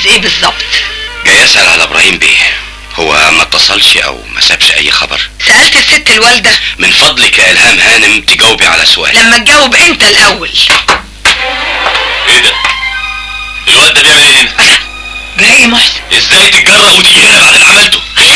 عايز ايه بالظبط جاي اسال على ابراهيم بيه هو ما اتصلش او ما سابش اي خبر سألت الست الوالدة من فضلك يا الهام هانم تجاوبي على سؤال لما تجاوب انت الاول ايه ده الواد ده بيعمل ايه هنا جرى ايه محسن ازاي تتجرأ وتيجي هنا بعد اللي عملته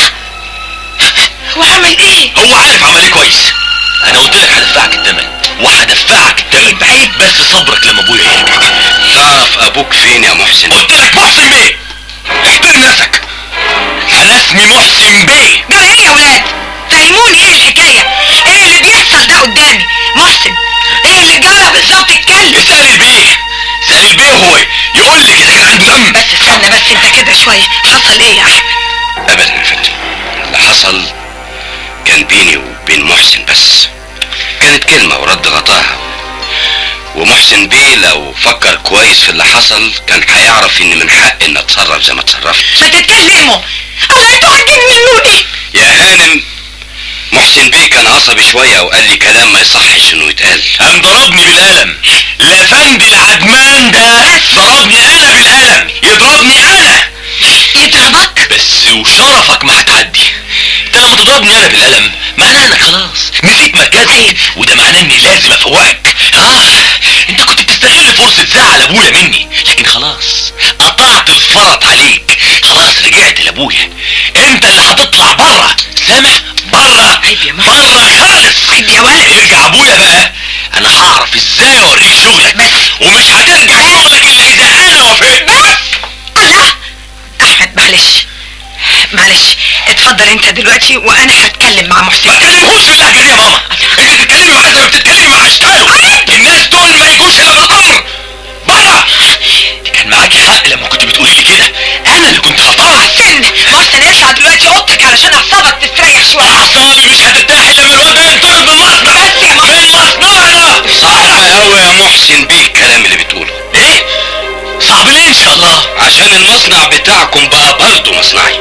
هو عمل ايه هو عارف عمل ايه كويس انا قلت لك هدفعك الثمن وهدفعك الثمن عيب عيب بس صبرك لما ابويا يرجع تعرف ابوك فين يا محسن قلت لك محسن بيه احترم نفسك انا اسمي محسن بيه جرى ايه يا ولاد فهموني ايه الحكاية ايه اللي بيحصل ده قدامي محسن ايه اللي جرى بالظبط اتكلم اسأل البيه اسأل البيه هو يقول لك اذا كان عنده دم بس استنى بس انت كده شوية حصل ايه يا احمد ابدا يا فندم اللي حصل كان بيني وبين محسن بس كانت كلمة ورد غطاها ومحسن بيه لو فكر كويس في اللي حصل كان هيعرف ان من حقي ان اتصرف زي ما اتصرفت ما تتكلموا الله انتوا هتجننوني يا هانم محسن بيه كان عصبي شوية وقال لي كلام ما يصحش انه يتقال قام ضربني بالقلم الافندي العدمان ده ضربني انا بالقلم يضربني انا يضربك بس وشرفك ما هتعدي انت لما تضربني انا بالقلم معناه انك خلاص نسيت مركزك عيب. وده معناه اني لازم افوقك اه انت كنت بتستغل فرصة زعل ابويا مني لكن خلاص قطعت الفرط عليك خلاص رجعت لابويا انت اللي هتطلع بره سامع بره عيب يا محمد. بره خالص عيب يا ولد. ارجع ابويا بقى انا هعرف ازاي اوريك شغلك بس. ومش هترجع شغلك الا اذا انا وافقت بس الله احمد معلش معلش اتفضل انت دلوقتي وانا هتكلم مع ما محسن تكلمهوش باللهجه دي يا ماما انت بتتكلمي معاه زي ما بتتكلمي مع اشتغل الناس دول ما يجوش هنا بالامر بره كان معاكي حق لما كنت بتقولي لي كده انا اللي كنت غلطان محسن محسن اطلع دلوقتي اوضتك علشان اعصابك تستريح شويه اعصابي مش هترتاح الا من الواد ده يطرد من المصنع بس يا ماما. من مصنعنا صعب قوي يا محسن بيه الكلام اللي بتقوله ايه صعب ليه ان شاء الله عشان المصنع بتاعكم بقى برضه مصنعي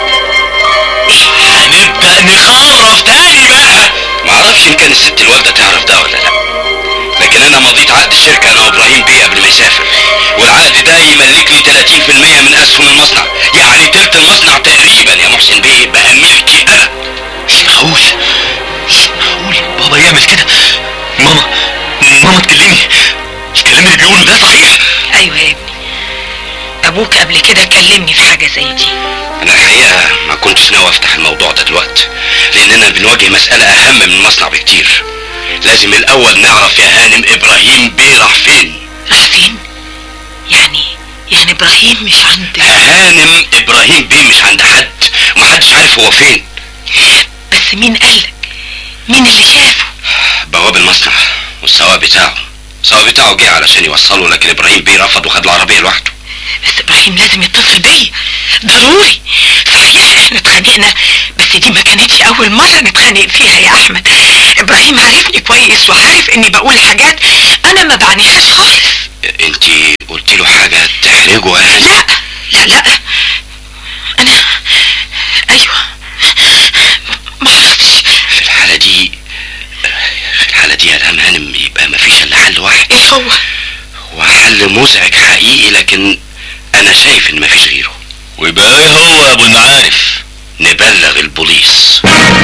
هنبدأ نخرف تاني بقى معرفش ان كان الست الوالدة تعرف ده ولا لا لكن انا مضيت عقد شركة انا وابراهيم بيه قبل ما يسافر والعقد ده يملكني 30% من اسهم المصنع يعني تلت المصنع تقريبا يا محسن بيه بقى ملكي انا مش معقول مش معقول بابا يعمل كده ماما ماما تكلمني الكلام اللي بيقوله ده صحيح ايوه يا ابني ابوك قبل كده كلمني في حاجه زي دي انا الحقيقه ما كنتش ناوي افتح الموضوع ده دلوقتي لاننا بنواجه مساله اهم من المصنع بكتير لازم الاول نعرف يا هانم ابراهيم بيه راح فين راح فين يعني يعني ابراهيم مش عند هانم ابراهيم بيه مش عند حد ومحدش عارف هو فين بس مين قالك مين اللي شافه بواب المصنع والسواق بتاعه السواق بتاعه جه علشان يوصله لكن ابراهيم بيه رفض وخد العربيه لوحده بس ابراهيم لازم يتصل بيا ضروري صحيح احنا اتخانقنا بس دي ما كانتش اول مرة نتخانق فيها يا احمد ابراهيم عارفني كويس وعارف اني بقول حاجات انا ما بعنيهاش خالص انت قلت له حاجه تحرجه يا هانم لا لا لا انا ايوه ما اعرفش في الحاله دي في الحاله دي يا الهام هانم يبقى مفيش الا حل واحد ايه هو هو حل مزعج حقيقي لكن انا شايف ان مفيش غيره ويبقى ايه هو يا ابو المعارف نبلغ البوليس